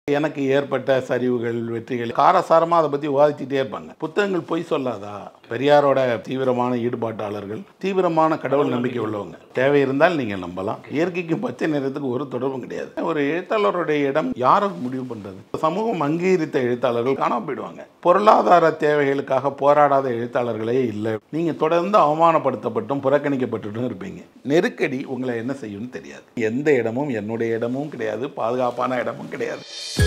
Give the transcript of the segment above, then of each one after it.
எனக்கு ஏற்பட்ட சரிவுகள் வெற்றிகள் காரசாரமாக அதை பற்றி விவாதிச்சுட்டே இருப்பாங்க புத்தகங்கள் பொய் சொல்லாதா பெரியாரோட தீவிரமான ஈடுபாட்டாளர்கள் தீவிரமான கடவுள் நம்பிக்கை உள்ளவங்க தேவை இருந்தால் நீங்கள் நம்பலாம் இயற்கைக்கும் பச்சை நிறத்துக்கு ஒரு தொடர்பும் கிடையாது ஒரு எழுத்தாளருடைய இடம் யாரை முடிவு பண்ணுறது சமூகம் அங்கீகரித்த எழுத்தாளர்கள் காணாம போயிடுவாங்க பொருளாதார தேவைகளுக்காக போராடாத எழுத்தாளர்களே இல்லை நீங்கள் தொடர்ந்து அவமானப்படுத்தப்பட்டும் புறக்கணிக்கப்பட்டுட்டும் இருப்பீங்க நெருக்கடி உங்களை என்ன செய்யும்னு தெரியாது எந்த இடமும் என்னுடைய இடமும் கிடையாது பாதுகாப்பான இடமும் கிடையாது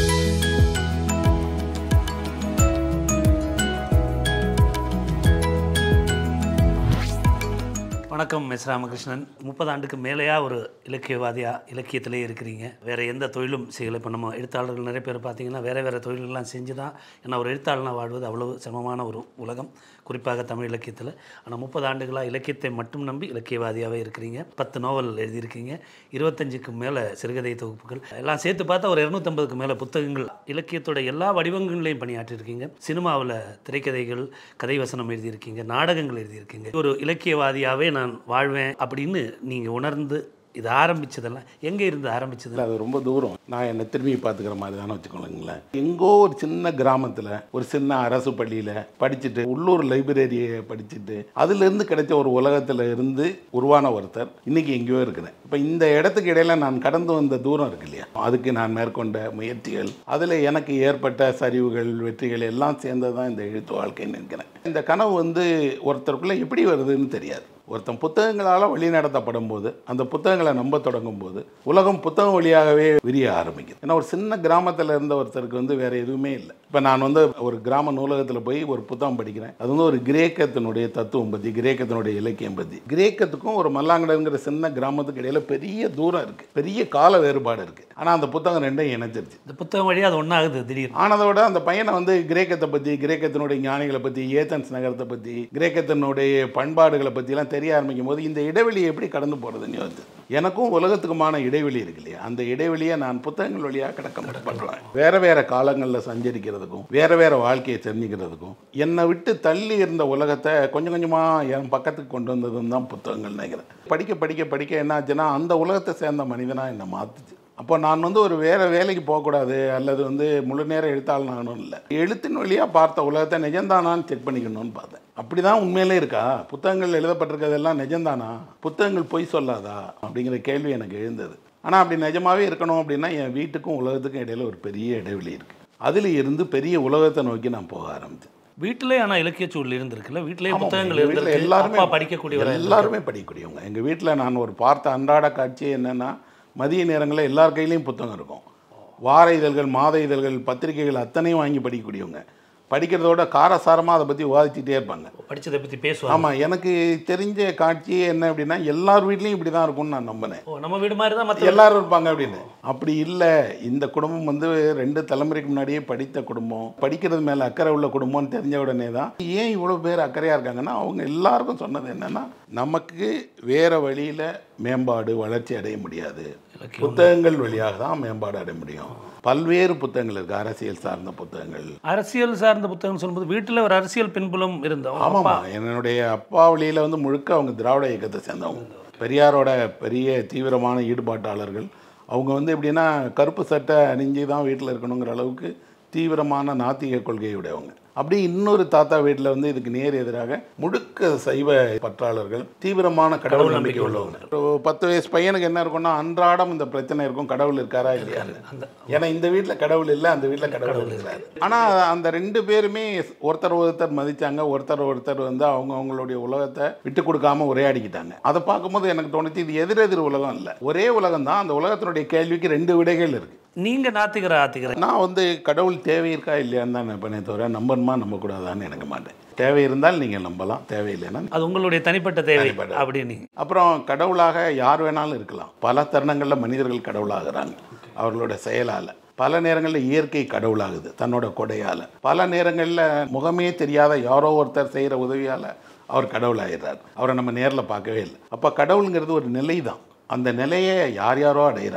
வணக்கம் எஸ் ராமகிருஷ்ணன் முப்பது ஆண்டுக்கு மேலேயா ஒரு இலக்கியவாதியா இலக்கியத்திலே இருக்கிறீங்க வேற எந்த தொழிலும் செய்யலை இப்போ நம்ம எழுத்தாளர்கள் நிறைய பேர் பார்த்தீங்கன்னா வேற வேற தொழில்கள்லாம் செஞ்சு தான் ஏன்னா ஒரு எழுத்தாளனா வாழ்வது அவ்வளவு சிரமமான ஒரு உலகம் குறிப்பாக தமிழ் இலக்கியத்தில் ஆனால் முப்பது ஆண்டுகளாக இலக்கியத்தை மட்டும் நம்பி இலக்கியவாதியாகவே இருக்கிறீங்க பத்து நாவல் எழுதியிருக்கீங்க இருபத்தஞ்சுக்கு மேலே சிறுகதை தொகுப்புகள் எல்லாம் சேர்த்து பார்த்தா ஒரு இரநூத்தம்பதுக்கு மேலே புத்தகங்கள் இலக்கியத்தோட எல்லா வடிவங்களையும் பணியாற்றிருக்கீங்க சினிமாவில் திரைக்கதைகள் கதை வசனம் எழுதியிருக்கீங்க நாடகங்கள் எழுதியிருக்கீங்க ஒரு இலக்கியவாதியாகவே நான் வாழ்வேன் அப்படின்னு நீங்கள் உணர்ந்து இது ஆரம்பிச்சதெல்லாம் எங்கே இருந்து ஆரம்பிச்சது இல்லை அது ரொம்ப தூரம் நான் என்னை திரும்பி பார்த்துக்கிற மாதிரி தானே வச்சுக்கோங்களேன் எங்கோ ஒரு சின்ன கிராமத்தில் ஒரு சின்ன அரசு பள்ளியில் படிச்சுட்டு உள்ளூர் லைப்ரரியை படிச்சுட்டு அதுலேருந்து கிடைச்ச ஒரு உலகத்தில் இருந்து உருவான ஒருத்தர் இன்னைக்கு எங்கேயோ இருக்கிறேன் இப்போ இந்த இடத்துக்கு இடையில நான் கடந்து வந்த தூரம் இருக்கு இல்லையா அதுக்கு நான் மேற்கொண்ட முயற்சிகள் அதில் எனக்கு ஏற்பட்ட சரிவுகள் வெற்றிகள் எல்லாம் சேர்ந்தது தான் இந்த எழுத்து வாழ்க்கைன்னு நினைக்கிறேன் இந்த கனவு வந்து ஒருத்தருக்குள்ளே எப்படி வருதுன்னு தெரியாது ஒருத்தன் புத்தகங்களால் வழி நடத்தப்படும் போது அந்த புத்தகங்களை நம்ப தொடங்கும் போது உலகம் புத்தகம் வழியாகவே விரிய ஆரம்பிக்குது ஏன்னா ஒரு சின்ன கிராமத்தில் இருந்த ஒருத்தருக்கு வந்து வேற எதுவுமே இல்லை இப்போ நான் வந்து ஒரு கிராம நூலகத்தில் போய் ஒரு புத்தகம் படிக்கிறேன் அது வந்து ஒரு கிரேக்கத்தினுடைய தத்துவம் பற்றி கிரேக்கத்தினுடைய இலக்கியம் பற்றி கிரேக்கத்துக்கும் ஒரு மல்லாங்கடங்கிற சின்ன கிராமத்துக்கு இடையில பெரிய தூரம் இருக்குது பெரிய கால வேறுபாடு இருக்குது ஆனால் அந்த புத்தகம் ரெண்டையும் இணைச்சிருச்சு இந்த புத்தகம் வழியாக அது ஒன்றாகுது திடீர்னு ஆனதோட அந்த பையனை வந்து கிரேக்கத்தை பற்றி கிரேக்கத்தினுடைய ஞானிகளை பற்றி ஏத்தன்ஸ் நகரத்தை பற்றி கிரேக்கத்தினுடைய பண்பாடுகளை பற்றிலாம் தெரிய ஆரம்பிக்கும் போது இந்த இடைவெளியை எப்படி கடந்து போகிறதுன்னு யோசிச்சு எனக்கும் உலகத்துக்குமான இடைவெளி இருக்கு இல்லையா அந்த இடைவெளியை நான் புத்தகங்கள் வழியாக கடக்க பண்ணுறேன் வேற வேற காலங்களில் சஞ்சரிக்கிறதுக்கும் வேற வேற வாழ்க்கையை தெரிஞ்சுக்கிறதுக்கும் என்னை விட்டு தள்ளி இருந்த உலகத்தை கொஞ்சம் கொஞ்சமாக என் பக்கத்துக்கு கொண்டு வந்ததும் தான் புத்தகங்கள் நினைக்கிறேன் படிக்க படிக்க படிக்க என்ன ஆச்சுன்னா அந்த உலகத்தை சேர்ந்த மனிதனாக என்னை மாற்றுச்சு அப்போ நான் வந்து ஒரு வேறு வேலைக்கு போகக்கூடாது அல்லது வந்து முழு நேரம் எழுத்தாளன் ஆகணும் இல்லை எழுத்தின் வழியாக பார்த்த உலகத்தை நிஜம்தானான்னு செக் பண்ணிக்கணும்னு பார்த்தேன் அப்படி தான் உண்மையிலே இருக்கா புத்தகங்கள் எழுதப்பட்டிருக்கிறதெல்லாம் நிஜம்தானா புத்தகங்கள் பொய் சொல்லாதா அப்படிங்கிற கேள்வி எனக்கு எழுந்தது ஆனால் அப்படி நிஜமாவே இருக்கணும் அப்படின்னா என் வீட்டுக்கும் உலகத்துக்கும் இடையில ஒரு பெரிய இடைவெளி இருக்குது அதில் இருந்து பெரிய உலகத்தை நோக்கி நான் போக ஆரம்பித்தேன் வீட்டிலே ஆனால் இலக்கிய சூழல் இருந்திருக்குல்ல வீட்டிலேயே ஆமாம், புத்தகங்கள் எங்க வீட்ல இருந்திருக்கு எல்லாருமே அப்பா படிக்கக்கூடியவர் எல்லாருமே படிக்கக்கூடியவங்க எங்கள் வீட்டில் நான் ஒரு பார்த்த அன்றாட காட்சி என்னென்னா மதிய நேரங்களில் எல்லார் கையிலையும் புத்தகம் இருக்கும் வார இதழ்கள் மாத இதழ்கள் பத்திரிகைகள் அத்தனையும் வாங்கி படிக்கக்கூடியவங்க படிக்கிறதோட காரசாரமாக அதை பற்றி விவாதிச்சுட்டே இருப்பாங்க படிச்சதை பற்றி பேசுவாங்க ஆமாம் எனக்கு தெரிஞ்ச காட்சி என்ன அப்படின்னா எல்லார் வீட்லேயும் இப்படி தான் இருக்கும்னு நான் நம்பினேன் ஓ நம்ம வீடு மாதிரி தான் மற்ற எல்லாரும் இருப்பாங்க அப்படின்னு அப்படி இல்லை இந்த குடும்பம் வந்து ரெண்டு தலைமுறைக்கு முன்னாடியே படித்த குடும்பம் படிக்கிறது மேலே அக்கறை உள்ள குடும்பம்னு தெரிஞ்ச உடனே தான் ஏன் இவ்வளோ பேர் அக்கறையாக இருக்காங்கன்னா அவங்க எல்லாருக்கும் சொன்னது என்னன்னா நமக்கு வேற வழியில் மேம்பாடு வளர்ச்சி அடைய முடியாது புத்தகங்கள் வழியாக தான் மேம்பாடு அடைய முடியும் பல்வேறு புத்தகங்கள் இருக்குது அரசியல் சார்ந்த புத்தகங்கள் அரசியல் சார்ந்த புத்தகம் சொல்லும்போது வீட்டில் ஒரு அரசியல் பின்புலம் இருந்தோம் ஆமாம்மா என்னுடைய அப்பா வழியில் வந்து முழுக்க அவங்க திராவிட இயக்கத்தை சேர்ந்தவங்க பெரியாரோட பெரிய தீவிரமான ஈடுபாட்டாளர்கள் அவங்க வந்து எப்படின்னா கருப்பு சட்டை அணிஞ்சு தான் வீட்டில் இருக்கணுங்கிற அளவுக்கு தீவிரமான நாத்திக கொள்கையுடையவங்க அப்படி இன்னொரு தாத்தா வீட்டில் வந்து இதுக்கு நேர் எதிராக முழுக்க சைவ பற்றாளர்கள் தீவிரமான கடவுள் நம்பிக்கை உள்ளவங்க ஒரு பத்து வயசு பையனுக்கு என்ன இருக்கும்னா அன்றாடம் இந்த பிரச்சனை இருக்கும் கடவுள் இருக்காரா இல்லையான்னு ஏன்னா இந்த வீட்டில் கடவுள் இல்லை அந்த வீட்டில் கடவுள் இருக்கிறாரு ஆனால் அந்த ரெண்டு பேருமே ஒருத்தர் ஒருத்தர் மதிச்சாங்க ஒருத்தர் ஒருத்தர் வந்து அவங்க அவங்களுடைய உலகத்தை விட்டு கொடுக்காம உரையாடிக்கிட்டாங்க அதை பார்க்கும்போது எனக்கு தோணுச்சு இது எதிரெதிர் உலகம் இல்லை ஒரே உலகம் தான் அந்த உலகத்தினுடைய கேள்விக்கு ரெண்டு விடைகள் இருக்கு நீங்க நாத்திகர ஆத்திகர நான் வந்து கடவுள் தேவை இருக்கா இல்லையான்னு தான் நினைப்பேனே தவிர நம்பணுமா நம்பக்கூடாதான்னு எனக்கு மாட்டேன் தேவை இருந்தால் நீங்கள் நம்பலாம் தேவையில்லைன்னா அது உங்களுடைய தனிப்பட்ட தேவை தனிப்பட்ட. அப்படின்னு அப்புறம் கடவுளாக யார் வேணாலும் இருக்கலாம் பல தருணங்களில் மனிதர்கள் கடவுளாகிறாங்க அவர்களோட செயலால் பல நேரங்களில் இயற்கை கடவுளாகுது தன்னோட கொடையால் பல நேரங்களில் முகமே தெரியாத யாரோ ஒருத்தர் செய்கிற உதவியால் அவர் கடவுளாகிறார் அவரை நம்ம நேரில் பார்க்கவே இல்லை அப்போ கடவுளுங்கிறது ஒரு நிலை தான் அந்த நிலையை யார் யாரோ அடைகிறாங்க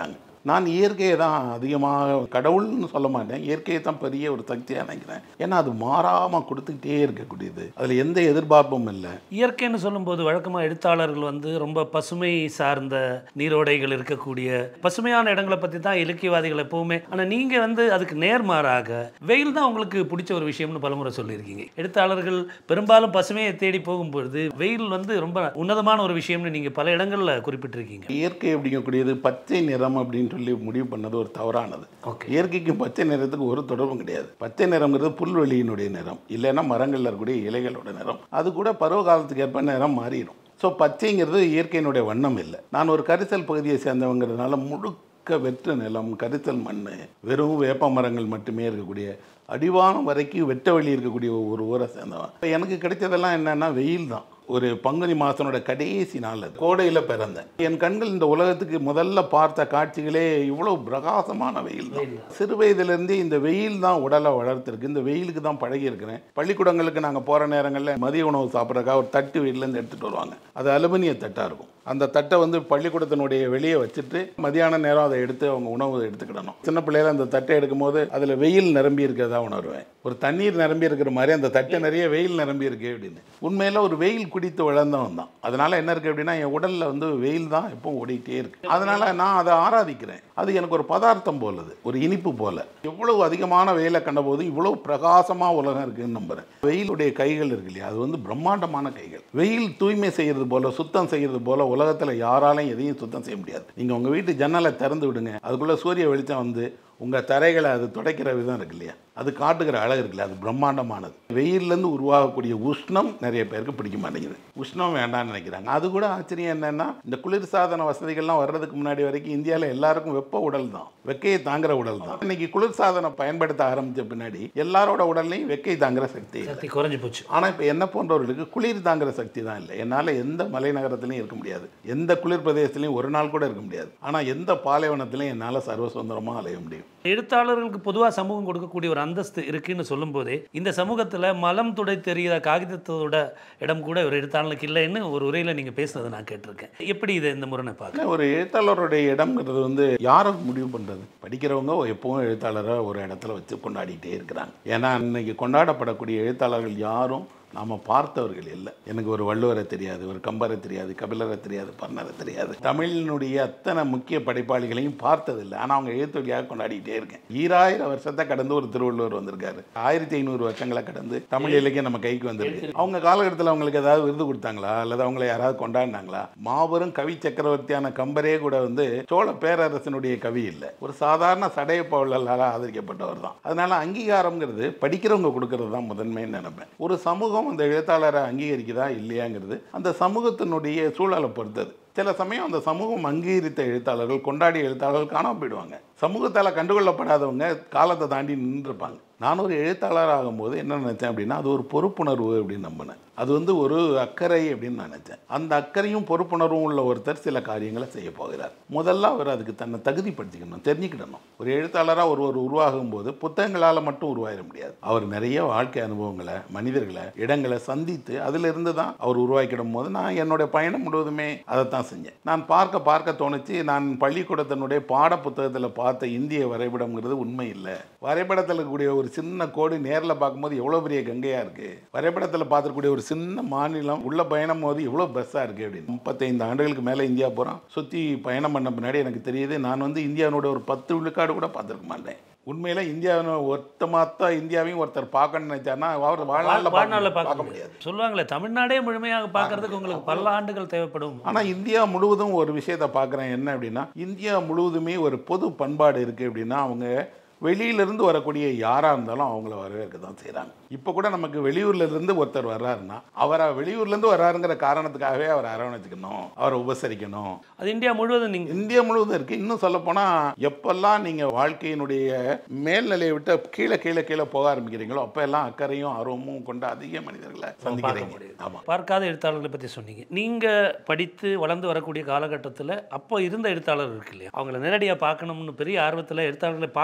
நான் இயற்கையை தான் அதிகமாக கடவுள்னு சொல்ல மாட்டேன் இயற்கையை தான் பெரிய ஒரு சக்தியாக நினைக்கிறேன் ஏன்னா அது மாறாமல் கொடுத்துக்கிட்டே இருக்கக்கூடியது அதில் எந்த எதிர்பார்ப்பும் இல்லை இயற்கைன்னு சொல்லும்போது வழக்கமாக எழுத்தாளர்கள் வந்து ரொம்ப பசுமை சார்ந்த நீரோடைகள் இருக்கக்கூடிய பசுமையான இடங்களை பற்றி தான் இலக்கியவாதிகள் எப்பவுமே ஆனால் நீங்கள் வந்து அதுக்கு நேர்மாறாக வெயில் தான் உங்களுக்கு பிடிச்ச ஒரு விஷயம்னு பலமுறை சொல்லியிருக்கீங்க எழுத்தாளர்கள் பெரும்பாலும் பசுமையை தேடி போகும்பொழுது வெயில் வந்து ரொம்ப உன்னதமான ஒரு விஷயம்னு நீங்கள் பல இடங்களில் குறிப்பிட்டிருக்கீங்க இயற்கை அப்படிங்கக்கூடியது பச்சை நிறம் அப்படின்னு சொல்லி முடிவு பண்ணது ஒரு தவறானது ஓகே இயற்கைக்கும் பச்சை நிறத்துக்கு ஒரு தொடர்பும் கிடையாது பச்சை நிறம்ங்கிறது புல்வெளியினுடைய நிறம் இல்லைன்னா மரங்கள்ல இருக்கக்கூடிய இலைகளோட நிறம் அது கூட பருவ காலத்துக்கு ஏற்ப நிறம் மாறிடும் ஸோ பச்சைங்கிறது இயற்கையினுடைய வண்ணம் இல்லை நான் ஒரு கரிசல் பகுதியை சேர்ந்தவங்கிறதுனால முழுக்க வெற்று நிலம் கரிசல் மண் வெறும் வேப்ப மரங்கள் மட்டுமே இருக்கக்கூடிய அடிவானம் வரைக்கும் வெட்ட வழி இருக்கக்கூடிய ஒரு ஊரை சேர்ந்தவன் இப்ப எனக்கு கிடைச்சதெல்லாம் என்னன்னா வெயில் தான் ஒரு பங்குனி மாதனோட கடைசி நாள் அது கோடையில் பிறந்தேன் என் கண்கள் இந்த உலகத்துக்கு முதல்ல பார்த்த காட்சிகளே இவ்வளோ பிரகாசமான வெயில் தான் சிறு வயதிலிருந்தே இந்த வெயில் தான் உடலை வளர்த்துருக்கு இந்த வெயிலுக்கு தான் பழகி இருக்கிறேன் பள்ளிக்கூடங்களுக்கு நாங்கள் போகிற நேரங்களில் மதிய உணவு சாப்பிட்றதுக்காக ஒரு தட்டு வீட்டிலேருந்து எடுத்துகிட்டு வருவாங்க அது அலுமினிய தட்டாக இருக்கும் அந்த தட்டை வந்து பள்ளிக்கூடத்தினுடைய வெளியே வச்சுட்டு மதியான நேரம் அதை எடுத்து அவங்க உணவு எடுத்துக்கிடணும் சின்ன பிள்ளையில அந்த தட்டை எடுக்கும்போது அதில் வெயில் நிரம்பி இருக்கிறதா உணர்வேன் ஒரு தண்ணீர் நிரம்பி இருக்கிற மாதிரி அந்த தட்டை நிறைய வெயில் நிரம்பி இருக்கு அப்படின்னு உண்மையில ஒரு வெயில் குடித்து வளர்ந்தவன் தான் அதனால என்ன இருக்கு அப்படின்னா என் உடல்ல வந்து வெயில் தான் எப்பவும் ஓடிட்டே இருக்கு அதனால நான் அதை ஆராதிக்கிறேன் அது எனக்கு ஒரு பதார்த்தம் போலது ஒரு இனிப்பு போல எவ்வளவு அதிகமான வெயிலை கண்டபோது இவ்வளவு பிரகாசமா உலகம் இருக்குன்னு நம்புறேன் வெயிலுடைய கைகள் இருக்கு இல்லையா அது வந்து பிரம்மாண்டமான கைகள் வெயில் தூய்மை செய்யறது போல சுத்தம் செய்யறது போல உலகத்துல யாராலையும் எதையும் சுத்தம் செய்ய முடியாது நீங்க உங்க வீட்டு ஜன்னலை திறந்து விடுங்க அதுக்குள்ள சூரிய வெளிச்சம் வந்து உங்க தரைகளை அது துடைக்கிற விதம் இருக்கு இல்லையா அது காட்டுகிற அழகு இருக்குல்ல அது பிரம்மாண்டமானது வெயில்லேருந்து உருவாகக்கூடிய உஷ்ணம் நிறைய பேருக்கு பிடிக்க மாட்டேங்குது உஷ்ணம் வேண்டாம்னு நினைக்கிறாங்க அது கூட ஆச்சரியம் என்னன்னா இந்த குளிர்சாதன வசதிகள்லாம் வர்றதுக்கு முன்னாடி வரைக்கும் இந்தியாவில் எல்லாருக்கும் வெப்ப உடல் தான் வெக்கையை தாங்குற உடல் தான் இன்னைக்கு குளிர்சாதனம் பயன்படுத்த ஆரம்பிச்ச பின்னாடி எல்லாரோட உடல்லையும் வெக்கை தாங்குற சக்தி இல்லை. சக்தி குறைஞ்சு போச்சு ஆனால் இப்போ என்ன போன்றவர்களுக்கு குளிர் தாங்குற சக்தி தான் இல்லை என்னால் எந்த மலைநகரத்துலையும் இருக்க முடியாது எந்த குளிர் பிரதேசத்துலையும் ஒரு நாள் கூட இருக்க முடியாது ஆனால் எந்த பாலைவனத்திலையும் என்னால் சர்வ சுதந்திரமாக அலைய முடியும் எழுத்தாளர்களுக்கு பொதுவாக சமூகம் கொடுக்கக்கூடிய ஒரு அந்தஸ்து இருக்குன்னு சொல்லும்போதே இந்த சமூகத்தில் மலம் துடை தெரிகிற காகிதத்தோட இடம் கூட ஒரு எழுத்தாளனுக்கு இல்லைன்னு ஒரு உரையில் நீங்கள் பேசுனதை நான் கேட்டிருக்கேன் எப்படி இதை இந்த முறை நான் பார்க்குறேன் இல்லை, ஒரு எழுத்தாளருடைய இடம்ங்கிறது வந்து யாரை முடிவு பண்ணுறது படிக்கிறவங்க எப்பவும் எழுத்தாளரை ஒரு இடத்துல வச்சு கொண்டாடிட்டே இருக்கிறாங்க ஏன்னா இன்னைக்கு கொண்டாடப்படக்கூடிய எழுத்தாளர்கள் யாரும் நாம் பார்த்தவர்கள் இல்லை எனக்கு ஒரு வள்ளுவரை தெரியாது ஒரு கம்பரை தெரியாது கபிலரை தெரியாது பன்னரை தெரியாது தமிழினுடைய அத்தனை முக்கிய படைப்பாளிகளையும் பார்த்ததில்லை ஆனால் அவங்க எழுத்தொழியாக கொண்டாடிட்டே இருக்கேன் ஈராயிரம் வருஷத்தை கடந்து ஒரு திருவள்ளுவர் வந்திருக்காரு ஆயிரத்தி ஐநூறு வருஷங்களை கடந்து தமிழ் இலக்கியம் நம்ம கைக்கு வந்திருக்கு அவங்க காலகட்டத்தில் அவங்களுக்கு ஏதாவது விருது கொடுத்தாங்களா அல்லது அவங்கள யாராவது கொண்டாடினாங்களா மாபெரும் கவி சக்கரவர்த்தியான கம்பரே கூட வந்து சோழ பேரரசனுடைய கவி இல்லை ஒரு சாதாரண சடைய பவலால் ஆதரிக்கப்பட்டவர் தான் அதனால அங்கீகாரம்ங்கிறது படிக்கிறவங்க கொடுக்கறது தான் முதன்மைன்னு நினைப்பேன் ஒரு சமூகம் அந்த எழுத்தாளரை அங்கீகரிக்குதா இல்லையாங்கிறது அந்த சமூகத்தினுடைய சூழலை பொறுத்தது சில சமயம் அந்த சமூகம் அங்கீகரித்த எழுத்தாளர்கள் கொண்டாடிய எழுத்தாளர்கள் காணாம போயிடுவாங்க சமூகத்தால் கண்டுகொள்ளப்படாதவங்க காலத்தை தாண்டி நின்றுருப்பாங்க நான் ஒரு எழுத்தாளர் ஆகும்போது என்ன நினச்சேன் அப்படின்னா அது ஒரு பொறுப்புணர்வு அப்படின்னு நம்பினேன் அது வந்து ஒரு அக்கறை அப்படின்னு நான் நினச்சேன் அந்த அக்கறையும் பொறுப்புணர்வும் உள்ள ஒருத்தர் சில காரியங்களை செய்ய போகிறார் முதல்ல அவர் அதுக்கு தன்னை தகுதிப்படுத்திக்கணும் தெரிஞ்சுக்கிடணும் ஒரு எழுத்தாளராக ஒருவர் உருவாகும் போது புத்தகங்களால் மட்டும் உருவாயிட முடியாது அவர் நிறைய வாழ்க்கை அனுபவங்களை மனிதர்களை இடங்களை சந்தித்து அதிலிருந்து தான் அவர் உருவாக்கிடும் போது நான் என்னுடைய பயணம் முழுவதுமே அதைத்தான் செஞ்சேன் நான் பார்க்க பார்க்க தோணுச்சு நான் பள்ளிக்கூடத்தினுடைய பாட புத்தகத்தில் பார்த்த இந்திய வரைபடம்ங்கிறது உண்மை இல்லை வரைபடத்தில் இருக்கக்கூடிய ஒரு சின்ன கோடு நேரில் பார்க்கும்போது எவ்வளோ பெரிய கங்கையாக இருக்குது வரைபடத்தில் பார்த்துக்கூடிய ஒரு சின்ன மாநிலம் உள்ள பயணம் போது எவ்வளோ பெஸ்ட்டாக இருக்குது அப்படின்னு முப்பத்தைந்து ஆண்டுகளுக்கு மேலே இந்தியா போகிறோம் சுற்றி பயணம் பண்ண பின்னாடி எனக்கு தெரியுது நான் வந்து இந்தியாவோட ஒரு பத்து விழுக்காடு கூட பார்த்துருக்க மாட்டேன் உண்மையில இந்தியாவை ஒருத்த மாத்தா இந்தியாவையும் ஒருத்தர் பார்க்கணும்னு நினைச்சாருன்னா அவர் வாழ்நாளில் வாழ்நாளில் பார்க்க பார்க்க முடியாது சொல்லுவாங்களே தமிழ்நாடே முழுமையாக பார்க்கறதுக்கு உங்களுக்கு பல ஆண்டுகள் தேவைப்படும் ஆனால் இந்தியா முழுவதும் ஒரு விஷயத்தை பார்க்குறேன் என்ன அப்படின்னா இந்தியா முழுவதுமே ஒரு பொது பண்பாடு இருக்குது அப்படின்னா அவங்க வெளியிலிருந்து வரக்கூடிய யாராக இருந்தாலும் அவங்கள வரவேற்க தான் செய்கிறாங்க இப்போ கூட நமக்கு வெளியூர்ல இருந்து ஒருத்தர் வர்றாருன்னா அவரை வெளியூர்லேருந்து வர்றாருங்கிற காரணத்துக்காகவே அவரை அரவணைச்சிக்கணும் அவரை உபசரிக்கணும் அது இந்தியா முழுவதும் நீங்கள் இந்தியா முழுவதும் இருக்குது இன்னும் சொல்லப்போனால் எப்பெல்லாம் நீங்கள் வாழ்க்கையினுடைய மேல்நிலையை விட்டு கீழே கீழே கீழே போக ஆரம்பிக்கிறீங்களோ அப்போ எல்லாம் அக்கறையும் ஆர்வமும் கொண்ட அதிக மனிதர்களை சந்திக்கிறீங்க ஆமாம் பார்க்காத எழுத்தாளர்களை பற்றி சொன்னீங்க நீங்கள் படித்து வளர்ந்து வரக்கூடிய காலகட்டத்தில் அப்போ இருந்த எழுத்தாளர் இருக்கு இல்லையா அவங்கள நேரடியாக பார்க்கணும்னு பெரிய ஆர்வத்தில் எழுத்தாளர்களை பார்க்க போய்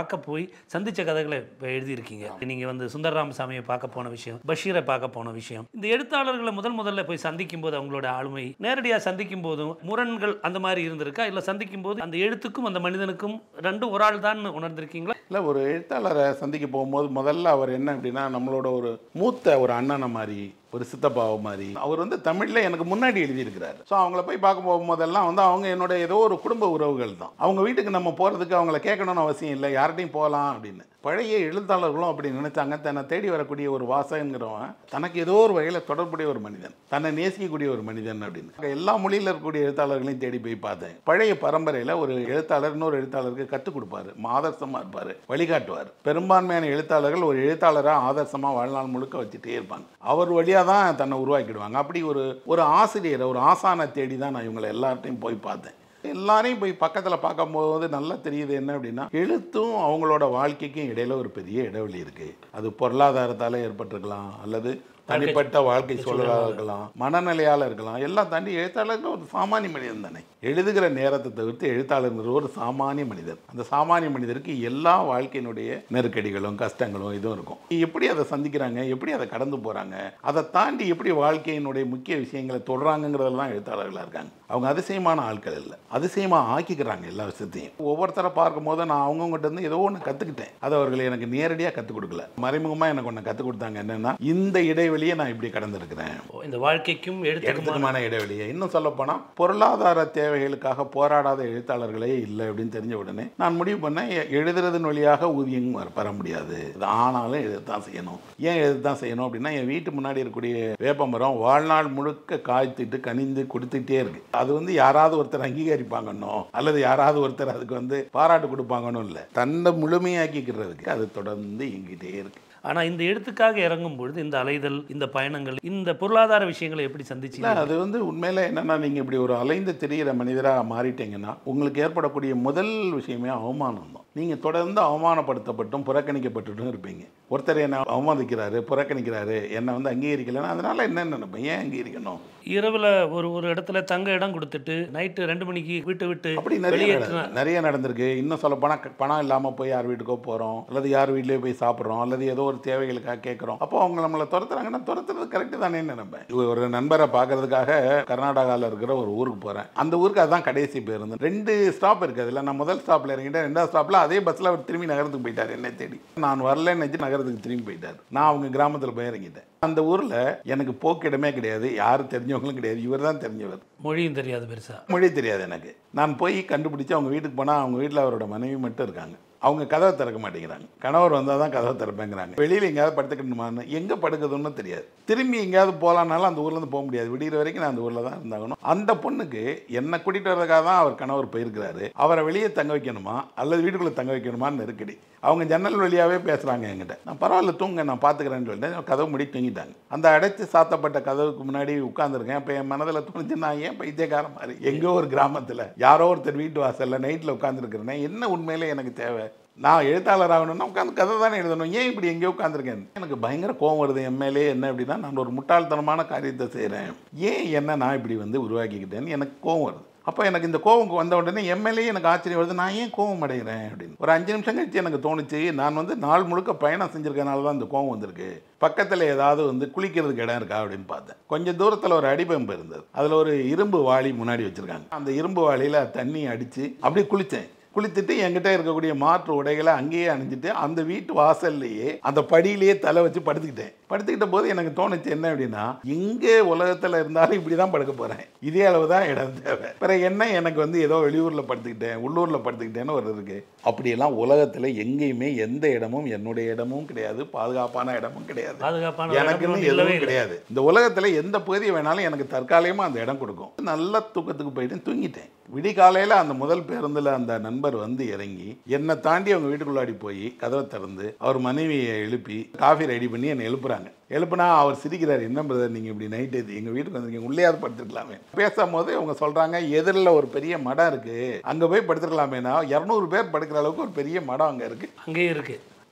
போய் சந்திச்ச கதைகளை இப்போ எழுதியிருக்கீங்க நீங்கள் வந்து சுந்தர ராமசாமியை பார்க்க போன விஷயம் பஷீரை பார்க்க போன விஷயம் இந்த எழுத்தாளர்களை முதல் முதல்ல போய் சந்திக்கும் போது அவங்களோட ஆளுமை நேரடியாக சந்திக்கும் போதும் முரண்கள் அந்த மாதிரி இருந்திருக்கா இல்லை சந்திக்கும் போது அந்த எழுத்துக்கும் அந்த மனிதனுக்கும் ரெண்டும் ஒரு ஆள் தான் உணர்ந்திருக்கீங்களா இல்லை ஒரு எழுத்தாளரை சந்திக்க போகும்போது முதல்ல அவர் என்ன அப்படின்னா நம்மளோட ஒரு மூத்த ஒரு அண்ணனை மாதிரி ஒரு சித்தப்பாவை மாதிரி அவர் வந்து தமிழில் எனக்கு முன்னாடி எழுதியிருக்கிறார் ஸோ அவங்கள போய் பார்க்க போகும்போதெல்லாம் வந்து அவங்க என்னோட ஏதோ ஒரு குடும்ப உறவுகள் தான் அவங்க வீட்டுக்கு நம்ம போகிறதுக்கு அவங்கள கேட்கணும்னு அவசியம் இல்லை யார்கிட்டையும் போகலாம் அப்படின்னு பழைய எழுத்தாளர்களும் அப்படி நினைச்சாங்க தன்னை தேடி வரக்கூடிய ஒரு வாசகங்கிறவன் தனக்கு ஏதோ ஒரு வகையில் தொடர்புடைய ஒரு மனிதன் தன்னை நேசிக்கக்கூடிய ஒரு மனிதன் அப்படின்னு எல்லா மொழியில் இருக்கக்கூடிய எழுத்தாளர்களையும் தேடி போய் பார்த்தேன் பழைய பரம்பரையில் ஒரு எழுத்தாளர் இன்னொரு எழுத்தாளருக்கு கற்றுக் கொடுப்பாரு ஆதர்சமாக இருப்பார் வழிகாட்டுவார் பெரும்பான்மையான எழுத்தாளர்கள் ஒரு எழுத்தாளராக ஆதர்சமாக வாழ்நாள் முழுக்க வச்சுட்டே இருப்பாங்க அவர் வழியாக தான் தன்னை உருவாக்கிடுவாங்க அப்படி ஒரு ஒரு ஆசிரியரை ஒரு ஆசானை தேடி தான் நான் இவங்களை எல்லார்ட்டையும் போய் பார்த்தேன் எல்லாரையும் போய் பக்கத்தில் பார்க்கும்போது நல்லா தெரியுது என்ன அப்படின்னா எழுத்தும் அவங்களோட வாழ்க்கைக்கும் இடையில ஒரு பெரிய இடைவெளி இருக்கு அது பொருளாதாரத்தால் ஏற்பட்டிருக்கலாம் அல்லது தனிப்பட்ட வாழ்க்கை சூழலாக இருக்கலாம் மனநிலையால் இருக்கலாம் எல்லாம் தாண்டி எழுத்தாளர்கள் ஒரு சாமானிய மனிதன் தானே எழுதுகிற நேரத்தை தவிர்த்து எழுத்தாளருங்கிற ஒரு சாமானிய மனிதர் அந்த சாமானிய மனிதருக்கு எல்லா வாழ்க்கையினுடைய நெருக்கடிகளும் கஷ்டங்களும் இதுவும் இருக்கும் எப்படி அதை சந்திக்கிறாங்க எப்படி அதை கடந்து போகிறாங்க அதை தாண்டி எப்படி வாழ்க்கையினுடைய முக்கிய விஷயங்களை தொடராங்கிறதெல்லாம் எழுத்தாளர்களாக இருக்காங்க அவங்க அதிசயமான ஆட்கள் இல்லை அதிசயமாக ஆக்கிக்கிறாங்க எல்லா விஷயத்தையும் ஒவ்வொருத்தரை பார்க்கும் போது நான் அவங்ககிட்ட இருந்து ஏதோ ஒன்று கற்றுக்கிட்டேன் அதை அவர்கள் எனக்கு நேரடியாக கற்றுக் கொடுக்கல மறைமுகமாக எனக்கு ஒன்று கற்றுக் கொடுத்தாங்க என்னென்னா இந்த இடைவெளியை நான் இப்படி கடந்திருக்கிறேன் இந்த வாழ்க்கைக்கும் எழுத்துக்குமான எழுத்துக்குமான இடைவெளியை இன்னும் சொல்ல போனால் பொருளாதார தேவைகளுக்காக போராடாத எழுத்தாளர்களே இல்லை அப்படின்னு தெரிஞ்ச உடனே நான் முடிவு பண்ணேன் எ- எழுதுறதன் வழியாக ஊதியம் வர- பெற முடியாது இது ஆனாலும் எழுதத்தான் செய்யணும் ஏன் எழுதத்தான் செய்யணும் அப்படின்னா என் வீட்டு முன்னாடி இருக்கக்கூடிய வேப்பமரம் வாழ்நாள் முழுக்க காய்த்திட்டு கனிந்து கொடுத்துட்டே இருக்கு அது வந்து யாராவது ஒருத்தர் அங்கீகரிப்பாங்கன்னோ அல்லது யாராவது ஒருத்தர் அதுக்கு வந்து பாராட்டு கொடுப்பாங்கன்னு இல்லை தன்னை முழுமையாக்கிக்கிறதுக்கு அது தொடர்ந்து இயங்கிட்டே இருக்கு ஆனால் இந்த எழுத்துக்காக இறங்கும் பொழுது இந்த அலைதல் இந்த பயணங்கள் இந்த பொருளாதார விஷயங்களை எப்படி சந்திச்சீங்க இல்லை அது வந்து உண்மையில் என்னென்னா நீங்கள் இப்படி ஒரு அலைந்து திரியிற மனிதராக மாறிட்டீங்கன்னா உங்களுக்கு ஏற்படக்கூடிய முதல் விஷயமே அவமானம் தான் நீங்கள் தொடர்ந்து அவமானப்படுத்தப்பட்டும் புறக்கணிக்கப்பட்டுட்டும் இருப்பீங்க ஒருத்தர் என்னை அவமதிக்கிறாரு புறக்கணிக்கிறாரு என்னை வந்து அங்கீகரிக்கலைன்னா அதனால் என்ன நினைப்பேன் ஏன் அங்கீகரிக்கணும் இரவில் ஒரு ஒரு இடத்துல தங்க இடம் கொடுத்துட்டு நைட்டு ரெண்டு மணிக்கு வீட்டை விட்டு அப்படி நிறைய வெளியேற்றின நட- நிறைய நடந்திருக்கு இன்னும் சொல்ல போனால் பணம் இல்லாமல் போய் யார் வீட்டுக்கோ போகிறோம் அல்லது யார் வீட்லேயோ போய் சாப்பிட்றோம் அல்லது ஏதோ ஒரு தேவைகளுக்காக கேட்குறோம் அப்போ அவங்க நம்மளை துரத்துறாங்கன்னா துரத்துறது கரெக்டு தானே நினைப்பேன் இது ஒரு நண்பரை பார்க்கறதுக்காக கர்நாடகாவில் இருக்கிற ஒரு ஊருக்கு போகிறேன் அந்த ஊருக்கு அதான் கடைசி பேருந்து ரெண்டு ஸ்டாப் இருக்குது அதில் நான் முதல் ஸ்டாப்பில் இறங்கிட்டேன் ரெண்டாவது ஸ்டாப்பில் அதே பஸ்ஸில் அவர் திரும்பி நகரத்துக்கு போயிட்டார் என்னை தேடி நான் வரலன்னு நினச்சி நகரத்துக்கு திரும்பி போயிட்டார் நான் அவங்க கிராமத்தில் போய் இறங்கிட்டேன் அந்த ஊரில் எனக்கு போக்கிடமே கிடையாது யாரும் தெரிஞ்சவங்களும் கிடையாது இவர் தான் தெரிஞ்சவர் மொழியும் தெரியாது பெருசா மொழி தெரியாது எனக்கு நான் போய் கண்டுபிடிச்சு அவங்க வீட்டுக்கு போனால் அவங்க வீட்டில் அவரோட மனைவி மட்டும் இருக்காங்க அவங்க கதவை திறக்க மாட்டேங்கிறாங்க கணவர் வந்தால் தான் கதவை திறப்பேங்கிறாங்க வெளியில் எங்கேயாவது படுத்துக்கணுமான்னு எங்கே படுக்குதுன்னு தெரியாது திரும்பி எங்கேயாவது போகலான்னாலும் அந்த ஊர்லேருந்து போக முடியாது விடிகிற வரைக்கும் நான் அந்த ஊரில் தான் இருந்தாகணும் அந்த பொண்ணுக்கு என்னை கூட்டிகிட்டு வரதுக்காக தான் அவர் கணவர் போயிருக்கிறாரு அவரை வெளியே தங்க வைக்கணுமா அல்லது வீட்டுக்குள்ளே தங்க வைக்கணுமான்னு நெருக்கடி அவங்க ஜன்னல் வழியாகவே பேசுகிறாங்க என்கிட்ட நான் பரவாயில்ல தூங்க நான் பார்த்துக்கிறேன்னு சொல்லிட்டு கதவு முடி தூங்கிட்டாங்க அந்த அடைச்சு சாத்தப்பட்ட கதவுக்கு முன்னாடி உட்காந்துருக்கேன் இப்போ என் மனதில் தோணுச்சு நான் ஏன் பைத்தியக்காரன் மாதிரி எங்கோ ஒரு கிராமத்தில் யாரோ ஒருத்தர் வீட்டு வாசலில் நைட்டில் உட்காந்துருக்கிறேன் என்ன உண்மையிலே எனக்கு தேவை நான் எழுத்தாளர் ஆகணும்னா உட்காந்து கதை தானே எழுதணும் ஏன் இப்படி எங்கேயோ உட்காந்துருக்கேன் எனக்கு பயங்கர கோவம் வருது எம்எல்ஏ என்ன அப்படின்னா நான் ஒரு முட்டாள்தனமான காரியத்தை செய்கிறேன் ஏன் என்ன நான் இப்படி வந்து உருவாக்கிக்கிட்டேன்னு எனக்கு கோவம் வருது அப்போ எனக்கு இந்த கோவம் வந்த உடனே எம்எல்ஏ எனக்கு ஆச்சரியம் வருது நான் ஏன் கோவம் அடைகிறேன் அப்படின்னு ஒரு அஞ்சு நிமிஷம் கழிச்சு எனக்கு தோணுச்சு நான் வந்து நாள் முழுக்க பயணம் செஞ்சிருக்கனால தான் இந்த கோவம் வந்திருக்கு பக்கத்தில் ஏதாவது வந்து குளிக்கிறதுக்கு இடம் இருக்கா அப்படின்னு பார்த்தேன் கொஞ்சம் தூரத்தில் ஒரு அடிபம்பு இருந்தது அதில் ஒரு இரும்பு வாளி முன்னாடி வச்சுருக்காங்க அந்த இரும்பு வாளியில் தண்ணி அடித்து அப்படியே குளித்தேன் குளித்துட்டு என்கிட்ட இருக்கக்கூடிய மாற்று உடைகளை அங்கேயே அணிஞ்சிட்டு அந்த வீட்டு வாசல்லையே அந்த படியிலேயே தலை வச்சு படுத்துக்கிட்டேன் படுத்துக்கிட்ட போது எனக்கு தோணுச்சு என்ன அப்படின்னா எங்கே உலகத்தில் இருந்தாலும் இப்படி தான் படுக்க போகிறேன் இதே அளவு தான் இடம் தேவை பிறகு என்ன எனக்கு வந்து ஏதோ வெளியூரில் படுத்துக்கிட்டேன் உள்ளூரில் படுத்துக்கிட்டேன்னு ஒரு இருக்கு அப்படியெல்லாம் உலகத்தில் எங்கேயுமே எந்த இடமும் என்னுடைய இடமும் கிடையாது பாதுகாப்பான இடமும் கிடையாது பாதுகாப்பான எனக்குன்னு இடம் இல்லவே எதுவும் இல்லை. கிடையாது இந்த உலகத்துல எந்த பகுதியை வேணாலும் எனக்கு தற்காலிகமா அந்த இடம் கொடுக்கும் நல்ல தூக்கத்துக்கு போயிட்டு தூங்கிட்டேன் விடிகாலையில அந்த முதல் பேருந்துல அந்த நண்பர் வந்து இறங்கி என்னை தாண்டி அவங்க வீட்டுக்குள்ளாடி போய் கதவை திறந்து அவர் மனைவியை எழுப்பி காஃபி ரெடி பண்ணி என்னை எழுப்புறாங்க எழுப்புனா அவர் சிரிக்கிறார் என்ன பிரதர் நீங்க இப்படி நைட்டு எங்க வீட்டுக்கு வந்திருக்கீங்க உள்ளேயாவது படுத்துருக்கலாமே பேசும்போது அவங்க சொல்றாங்க எதிரில் ஒரு பெரிய மடம் இருக்கு அங்க போய் படுத்துருக்கலாமேனா இரநூறு பேர் படுக்கிற அளவுக்கு ஒரு பெரிய மடம் அங்க இருக்கு அங்கேயே இருக்கு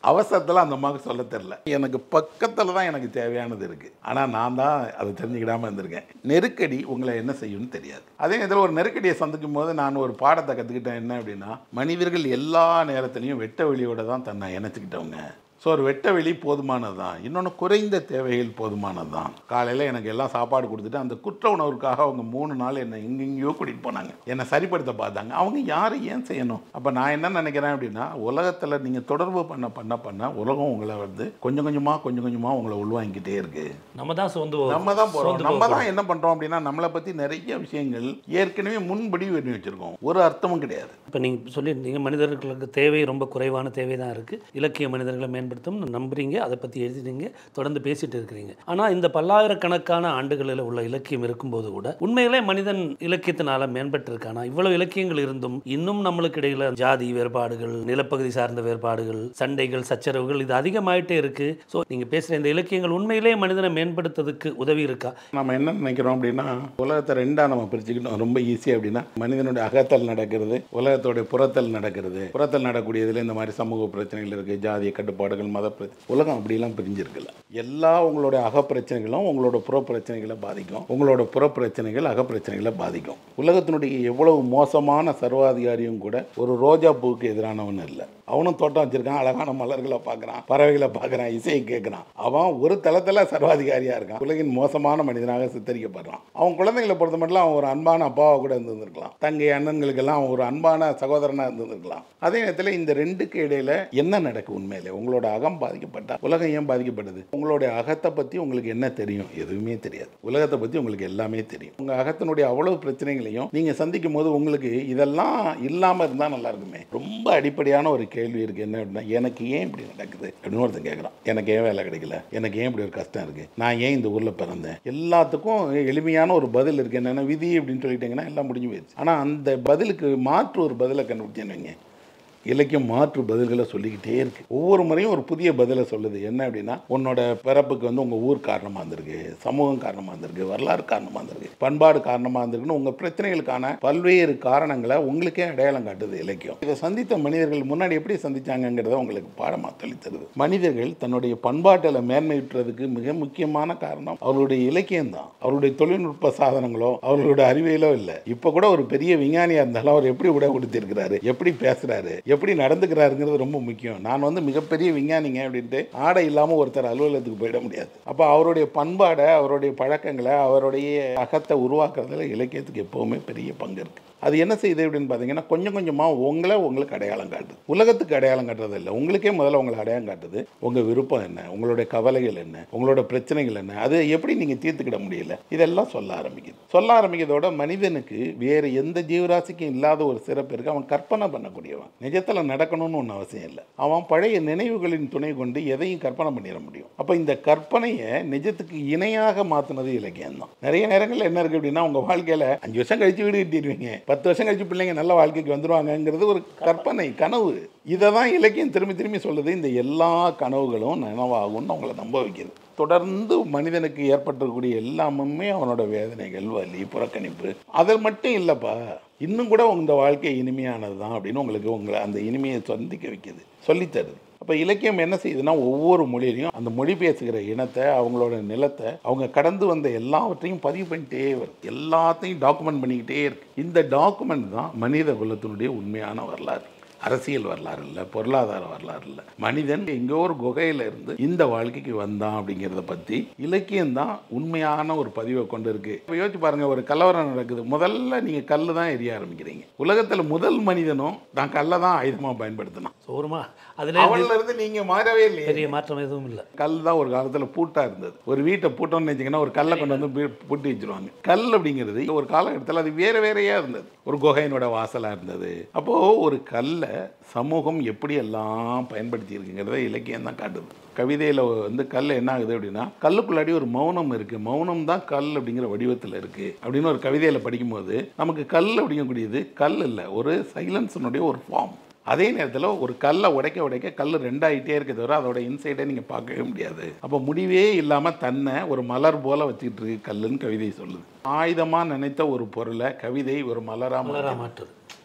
அவசரத்தில் அந்த அம்மாவுக்கு சொல்ல தெரில எனக்கு பக்கத்தில் தான் எனக்கு தேவையானது இருக்குது ஆனால் நான் தான் அதை தெரிஞ்சுக்கிடாமல் இருந்திருக்கேன் நெருக்கடி உங்களை என்ன செய்யும்னு தெரியாது அதே நேரத்தில் ஒரு நெருக்கடியை சந்திக்கும் போது நான் ஒரு பாடத்தை கற்றுக்கிட்டேன் என்ன அப்படின்னா மனிதர்கள் எல்லா நேரத்துலையும் வெட்ட வெளியோட தான் தன்னை இணைச்சிக்கிட்டவங்க ஸோ ஒரு வெட்ட வெளி போதுமானது தான் இன்னொன்று குறைந்த தேவைகள் போதுமானது தான் காலையில் எனக்கு எல்லாம் சாப்பாடு கொடுத்துட்டு அந்த குற்ற உணர்வுக்காக அவங்க மூணு நாள் என்னை எங்கெங்கேயோ கூட்டிகிட்டு போனாங்க என்னை சரிப்படுத்த பார்த்தாங்க அவங்க யாரை ஏன் செய்யணும் அப்போ நான் என்ன நினைக்கிறேன் அப்படின்னா உலகத்தில் நீங்கள் தொடர்பு பண்ண பண்ண பண்ண உலகம் உங்களை வந்து கொஞ்சம் கொஞ்சமாக கொஞ்சம் கொஞ்சமாக உங்களை உள்வாங்கிக்கிட்டே இருக்குது நம்ம தான் சோர்ந்து போகிறோம். நம்ம தான் போகிறோம் சோர்ந்து நம்ம போகிறோம். தான் என்ன பண்ணுறோம் அப்படின்னா நம்மளை பற்றி நிறைய விஷயங்கள் ஏற்கனவே முன்படி பண்ணி வச்சுருக்கோம் ஒரு அர்த்தமும் கிடையாது இப்போ நீங்கள் சொல்லியிருந்தீங்க மனிதர்களுக்கு தேவை ரொம்ப குறைவான தேவை தான் இருக்குது இலக்கிய மனிதர்களை மேம்படுத்தும் நம்புறீங்க அதை பற்றி எழுதினீங்க தொடர்ந்து பேசிட்டு இருக்கிறீங்க ஆனால் இந்த பல்லாயிரக்கணக்கான ஆண்டுகளில் உள்ள இலக்கியம் இருக்கும்போது கூட உண்மையிலே மனிதன் இலக்கியத்தினால மேம்பட்டிருக்கானா இவ்வளவு இலக்கியங்கள் இருந்தும் இன்னும் நம்மளுக்கு இடையில ஜாதி வேறுபாடுகள் நிலப்பகுதி சார்ந்த வேறுபாடுகள் சண்டைகள் சச்சரவுகள் இது அதிகமாயிட்டே இருக்கு ஸோ நீங்கள் பேசுகிற இந்த இலக்கியங்கள் உண்மையிலே மனிதனை மேம்படுத்துறதுக்கு உதவி இருக்கா நம்ம என்ன நினைக்கிறோம் அப்படின்னா உலகத்தை ரெண்டா நம்ம பிரிச்சுக்கிட்டோம் ரொம்ப ஈஸி அப்படின்னா மனிதனுடைய அகத்தல் நடக்கிறது உலகத்தோடைய புறத்தல் நடக்கிறது புறத்தல் நடக்கூடியதுல இந்த மாதிரி சமூக பிரச்சனைகள் இருக்கு ஜாதிய கட்டுப்பாடுகள் மத பிரச்சனை உலகம் அப்படிலாம் பிரிஞ்சிருக்குல்ல எல்லா உங்களுடைய அக பிரச்சனைகளும் உங்களோட புற பிரச்சனைகளை பாதிக்கும் உங்களோட புற பிரச்சனைகள் அக பிரச்சனைகளை பாதிக்கும் உலகத்தினுடைய எவ்வளவு மோசமான சர்வாதிகாரியும் கூட ஒரு ரோஜா பூவுக்கு எதிரானவன் இல்லை அவனும் தோட்டம் வச்சிருக்கான் அழகான மலர்களை பார்க்குறான் பறவைகளை பார்க்குறான் இசையை கேட்குறான் அவன் ஒரு தளத்தில் சர்வாதிகாரியாக இருக்கான் உலகின் மோசமான மனிதனாக சித்தரிக்கப்படுறான் அவன் குழந்தைகளை பொறுத்த மட்டும் அவன் ஒரு அன்பான அப்பாவாக கூட இருந்திருக்கலாம் தங்கை அண்ணன்களுக்கெல்லாம் அவன் ஒரு அன்பான சகோதரனாக இருந்திருக்கலாம் அதே நேரத்தில் இந்த ரெண்டுக்கு இடையில என்ன நடக்கும் உண்மையிலே உங்களோட அகம் பாதிக்கப்பட்டா உலகம் ஏன் பாதிக்கப்படுது உங்களுடைய அகத்தை பற்றி உங்களுக்கு என்ன தெரியும் எதுவுமே தெரியாது உலகத்தை பற்றி உங்களுக்கு எல்லாமே தெரியும் உங்கள் அகத்தினுடைய அவ்வளவு பிரச்சனைகளையும் நீங்கள் சந்திக்கும் போது உங்களுக்கு இதெல்லாம் இல்லாமல் இருந்தால் நல்லா இருக்குமே ரொம்ப அடிப்படையான ஒரு கேள்வி இருக்குது என்ன அப்படின்னா எனக்கு ஏன் இப்படி நடக்குது அப்படின்னு ஒருத்தன் கேட்குறான் எனக்கு ஏன் வேலை கிடைக்கல எனக்கு ஏன் இப்படி ஒரு கஷ்டம் இருக்குது நான் ஏன் இந்த ஊரில் பிறந்தேன் எல்லாத்துக்கும் எளிமையான ஒரு பதில் இருக்குது என்னென்ன விதி அப்படின்னு சொல்லிட்டீங்கன்னா எல்லாம் முடிஞ்சு போயிடுச்சு ஆனால் அந்த பதிலுக்கு மாற்று ஒரு பதிலை கண்டுபிடிச்சேன்னு வைங்க இலக்கியம் மாற்று பதில்களை சொல்லிக்கிட்டே இருக்கு ஒவ்வொரு முறையும் ஒரு புதிய பதிலை சொல்லுது என்ன அப்படின்னா உன்னோட பிறப்புக்கு வந்து உங்கள் ஊர் காரணமாக இருந்திருக்கு சமூகம் காரணமாக இருந்திருக்கு வரலாறு காரணமாக இருந்திருக்கு பண்பாடு காரணமாக இருந்திருக்குன்னு உங்கள் பிரச்சனைகளுக்கான பல்வேறு காரணங்களை உங்களுக்கே அடையாளம் காட்டுது இலக்கியம் இதை சந்தித்த மனிதர்கள் முன்னாடி எப்படி சந்திச்சாங்கங்கிறத உங்களுக்கு பாடமாக சொல்லித் தருது மனிதர்கள் தன்னுடைய பண்பாட்டில் மேன்மையுற்றதுக்கு மிக முக்கியமான காரணம் அவர்களுடைய இலக்கியம் தான் அவருடைய தொழில்நுட்ப சாதனங்களோ அவர்களுடைய அறிவியலோ இல்லை இப்போ கூட ஒரு பெரிய விஞ்ஞானியாக இருந்தாலும் அவர் எப்படி விட கொடுத்திருக்கிறாரு எப்படி பேசுறாரு எப்படி நடந்துக்கிறாருங்கிறது ரொம்ப முக்கியம் நான் வந்து மிகப்பெரிய விஞ்ஞானிங்க அப்படின்ட்டு ஆடை இல்லாமல் ஒருத்தர் அலுவலகத்துக்கு போயிட முடியாது அப்போ அவருடைய பண்பாடை அவருடைய பழக்கங்களை அவருடைய அகத்தை உருவாக்குறதுல இலக்கியத்துக்கு எப்போவுமே பெரிய பங்கு இருக்குது அது என்ன செய்யுது அப்படின்னு பார்த்தீங்கன்னா கொஞ்சம் கொஞ்சமாக உங்களை உங்களுக்கு அடையாளம் காட்டுது உலகத்துக்கு அடையாளம் காட்டுறது இல்லை உங்களுக்கே முதல்ல உங்களை அடையாளம் காட்டுது உங்கள் விருப்பம் என்ன உங்களுடைய கவலைகள் என்ன உங்களோட பிரச்சனைகள் என்ன அது எப்படி நீங்கள் தீர்த்துக்கிட முடியல இதெல்லாம் சொல்ல ஆரம்பிக்குது சொல்ல ஆரம்பிக்கிறதோட மனிதனுக்கு வேறு எந்த ஜீவராசிக்கும் இல்லாத ஒரு சிறப்பு இருக்குது அவன் கற்பனை பண்ணக்கூடியவன் நிஜத்தில் நடக்கணும்னு ஒன்றும் அவசியம் இல்லை அவன் பழைய நினைவுகளின் துணை கொண்டு எதையும் கற்பனை பண்ணிட முடியும் அப்போ இந்த கற்பனையை நிஜத்துக்கு இணையாக மாற்றினது இலக்கியம் தான் நிறைய நேரங்களில் என்ன இருக்குது அப்படின்னா உங்கள் வாழ்க்கையில் அஞ்சு வருஷம் கழிச்சு வீடு கட்டிடுவீங்க பத்து வருஷம் கழிச்சு பிள்ளைங்க நல்ல வாழ்க்கைக்கு வந்துருவாங்கங்கிறது ஒரு கற்பனை கனவு இதை தான் இலக்கியம் திரும்பி திரும்பி சொல்லுது இந்த எல்லா கனவுகளும் நனவாகும்னு அவங்கள நம்ப வைக்கிறது தொடர்ந்து மனிதனுக்கு ஏற்பட்டிருக்கக்கூடிய எல்லாமுமே அவனோட வேதனைகள் வலி புறக்கணிப்பு அதில் மட்டும் இல்லைப்பா இன்னும் கூட இந்த வாழ்க்கை இனிமையானது தான் அப்படின்னு உங்களுக்கு உங்களை அந்த இனிமையை சந்திக்க வைக்குது சொல்லித்தருது அப்போ இலக்கியம் என்ன செய்யுதுன்னா ஒவ்வொரு மொழியிலையும் அந்த மொழி பேசுகிற இனத்தை அவங்களோட நிலத்தை அவங்க கடந்து வந்த எல்லாவற்றையும் பதிவு பண்ணிட்டே வருது எல்லாத்தையும் டாக்குமெண்ட் பண்ணிக்கிட்டே இருக்கு இந்த டாக்குமெண்ட் தான் மனித குலத்தினுடைய உண்மையான வரலாறு அரசியல் வரலாறு இல்லை பொருளாதார வரலாறு இல்லை மனிதன் எங்கோ ஒரு குகையில இருந்து இந்த வாழ்க்கைக்கு வந்தான் அப்படிங்கிறத பற்றி இலக்கியம் தான் உண்மையான ஒரு பதிவை கொண்டு இருக்கு இப்போ யோசிச்சு பாருங்க ஒரு கலவரம் நடக்குது முதல்ல நீங்கள் கல்லு தான் எரிய ஆரம்பிக்கிறீங்க உலகத்தில் முதல் மனிதனும் நான் கல்லை தான் ஆயுதமாக பயன்படுத்தினான் சோறுமா அதில் அவன்ல இருந்து நீங்கள் மாறவே இல்லையே பெரிய மாற்றம் எதுவும் இல்லை கல் தான் ஒரு காலத்தில் பூட்டாக இருந்தது ஒரு வீட்டை பூட்டோம்னு வச்சிங்கன்னா ஒரு கல்லை கொண்டு வந்து பூ- பூட்டி வச்சிருவாங்க கல் அப்படிங்கிறது ஒரு காலகட்டத்தில் அது வேறு வேறையாக இருந்தது ஒரு குகையினோட வாசலாக இருந்தது அப்போது ஒரு கல்லை சமூகம் எப்படி எல்லாம் பயன்படுத்தி இருக்குங்கிறத இலக்கியம் தான் காட்டுது கவிதையில் வந்து கல் என்ன ஆகுது அப்படின்னா கல்லுக்குள்ளாடி ஒரு மௌனம் இருக்குது மௌனம் தான் கல் அப்படிங்கிற வடிவத்தில் இருக்குது அப்படின்னு ஒரு கவிதையில் படிக்கும்போது நமக்கு கல் அப்படிங்கக்கூடியது கல் இல்லை ஒரு சைலன்ஸினுடைய ஒரு ஃபார்ம் அதே நேரத்தில் ஒரு கல்லை உடைக்க உடைக்க கல் ரெண்டாயிட்டே இருக்க தவிர அதோட இன்சைடை நீங்கள் பார்க்கவே முடியாது அப்போ முடிவே இல்லாமல் தன்னை ஒரு மலர் போல வச்சுக்கிட்டு இருக்கு கல்லுன்னு கவிதை சொல்லுது ஆயுதமாக நினைத்த ஒரு பொருளை கவிதை ஒரு மலராக மலரா மாற்றுது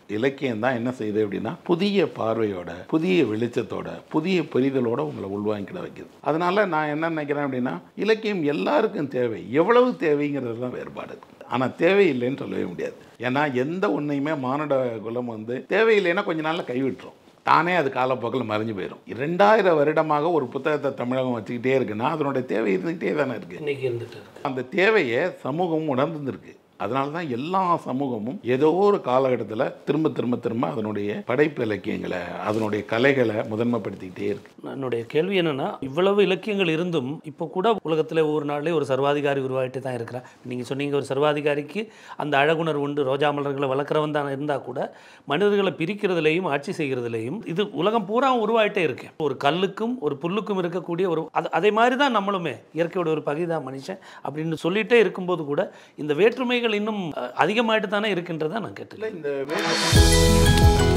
இலக்கியம் தான் என்ன செய்யுது அப்படின்னா புதிய பார்வையோட புதிய வெளிச்சத்தோட புதிய புரிதலோட உங்களை உள்வாங்கிட வைக்குது அதனால நான் என்ன நினைக்கிறேன் அப்படின்னா இலக்கியம் எல்லாருக்கும் தேவை எவ்வளவு தேவைங்கிறது தான் வேறுபாடு ஆனால் தேவையில்லைன்னு சொல்லவே முடியாது ஏன்னா எந்த ஒன்றையுமே மானுட குலம் வந்து தேவையில்லைன்னா கொஞ்ச நாளில் கைவிட்டுரும் தானே அது காலப்போக்கில் மறைஞ்சு போயிடும் ரெண்டாயிரம் வருடமாக ஒரு புத்தகத்தை தமிழகம் வச்சுக்கிட்டே இருக்குன்னா அதனுடைய தேவை இருந்துக்கிட்டே தானே இருக்குது இன்னைக்கு இருந்துட்டு இருக்கு அந்த தேவையை சமூகம் உணர்ந்துருக்கு அதனால தான் எல்லா சமூகமும் ஏதோ ஒரு காலகட்டத்தில் திரும்ப திரும்ப திரும்ப அதனுடைய படைப்பு இலக்கியங்களை அதனுடைய கலைகளை முதன்மைப்படுத்திக்கிட்டே இருக்கு என்னுடைய கேள்வி என்னன்னா இவ்வளவு இலக்கியங்கள் இருந்தும் இப்போ கூட உலகத்தில் ஒவ்வொரு நாள்லேயே ஒரு சர்வாதிகாரி உருவாகிட்டு தான் இருக்கிறான் நீங்கள் சொன்னீங்க ஒரு சர்வாதிகாரிக்கு அந்த அழகுணர் உண்டு ரோஜா மலர்களை வளர்க்குறவன் தான் இருந்தால் கூட மனிதர்களை பிரிக்கிறதுலையும் ஆட்சி செய்கிறதுலையும் இது உலகம் பூரா உருவாயிட்டே இருக்கு ஒரு கல்லுக்கும் ஒரு புல்லுக்கும் இருக்கக்கூடிய ஒரு அது அதே மாதிரி தான் நம்மளுமே இயற்கையோட ஒரு பகுதிதான் மனுஷன் அப்படின்னு சொல்லிட்டே இருக்கும்போது கூட இந்த வேற்றுமைகள் இன்னும் அஹ், அதிகமாயிட்டு தானே இருக்கின்றதா நான் கேட்டேன் இந்த வேலை